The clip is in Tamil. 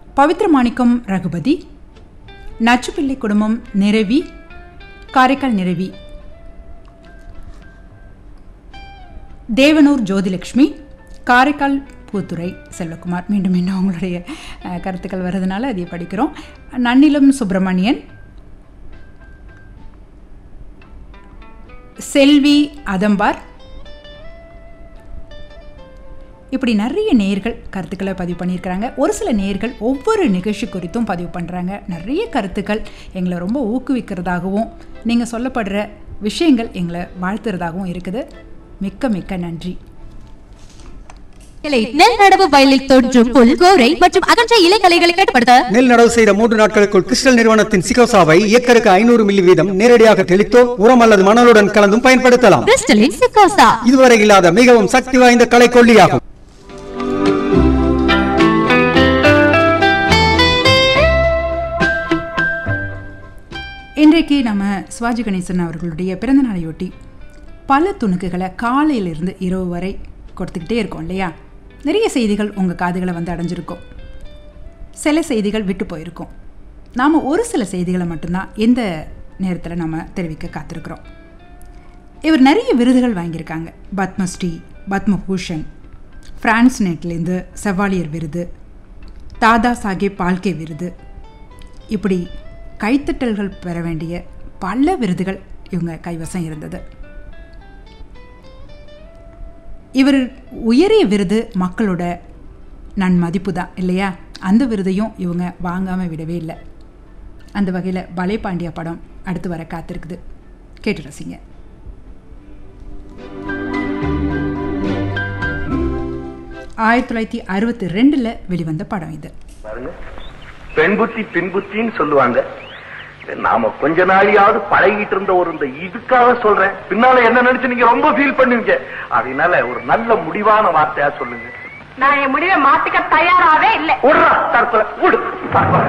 பவித்ரமாணிக்கம் ரகுபதி நச்சுப்பிள்ளை குடும்பம் நிரவி காரைக்கால் நிரவி தேவனூர் ஜோதிலட்சுமி காரைக்கால் பூத்துறை செல்வகுமார் மீண்டும் மீண்டும் அவங்களுடைய அஹ், கருத்துக்கள் வர்றதுனால அதை படிக்கிறோம் நன்னிலம் சுப்பிரமணியன் செல்வி அதம்பார் இப்படி நிறைய நேர்கள் கருத்துக்களை பதிவு பண்ணியிருக்கிறாங்க ஒரு சில நேர்கள் ஒவ்வொரு நிகழ்ச்சி குறித்தும் பதிவு பண்ணுறாங்க நிறைய கருத்துக்கள் எங்களை ரொம்ப ஊக்குவிக்கிறதாகவும் நீங்கள் சொல்லப்படுற விஷயங்கள் எங்களை வாழ்த்துறதாகவும் இருக்குது மிக்க மிக்க நன்றி இலை நெல் நடவு வயலில் தோன்றும் புல் கோரை மற்றும் அகன்ற இலைகளைகளை கட்டுப்படுத்த நெல் நடவு செய்த மூன்று நாட்களுக்குள் கிறிஸ்டல் நிறுவனத்தின் சிகோசாவை ஏக்கருக்கு ஐநூறு மில்லி வீதம் நேரடியாக தெளித்தோ உரம் அல்லது மணலுடன் கலந்தும் பயன்படுத்தலாம் கிறிஸ்டலின் சிக்கோசா இதுவரை இல்லாத மிகவும் சக்தி வாய்ந்த களைக்கொல்லியாகும் இன்றைக்கு நம்ம சிவாஜி கணேசன் அவர்களுடைய பிறந்த நாளையொட்டி பல துணுக்குகளை காலையிலிருந்து இரவு வரை கொடுத்துக்கிட்டே இருக்கோம் இல்லையா நிறைய செய்திகள் உங்கள் காதுகளை வந்து அடைஞ்சிருக்கும் சில செய்திகள் விட்டு போயிருக்கும் நாம் ஒரு சில செய்திகளை மட்டும்தான் இந்த நேரத்தில் நம்ம தெரிவிக்க காத்திருக்கிறோம் இவர் நிறைய விருதுகள் வாங்கியிருக்காங்க பத்மஸ்ரீ பத்மபூஷன் பிரான்ஸ் நெட்லேருந்து செவாலியர் விருது தாதா சாஹேப் பால்கே விருது இப்படி கைத்தட்டல்கள் பெற வேண்டிய பல விருதுகள் இவங்க கைவசம் இருந்தது இவர் உயரிய விருது மக்களோட நன்மதிப்பு தான் இல்லையா அந்த விருதையும் இவங்க வாங்காமல் விடவே இல்லை அந்த வகையில் பலே பாண்டியா படம் அடுத்து வர காத்திருக்குது கேட்டு ரசிங்க ஆயிரத்தி தொள்ளாயிரத்தி அறுபத்தி ரெண்டில் வெளிவந்த படம் இது பாருங்க பெண் புத்தி பின் புத்தின்னு சொல்லுவாங்க நாம கொஞ்ச நாளையாவது பழகிட்டு இருந்த ஒரு இந்த இதுக்காக சொல்றேன் பின்னால என்ன நினைச்சு நீங்க ரொம்ப ஃபீல் பண்ணுவீங்க அதனால ஒரு நல்ல முடிவான வார்த்தையா சொல்லுங்க நான் என் முடிவை மாத்திக்க தயாராவே இல்லை விடுறா தற்கொலை விடு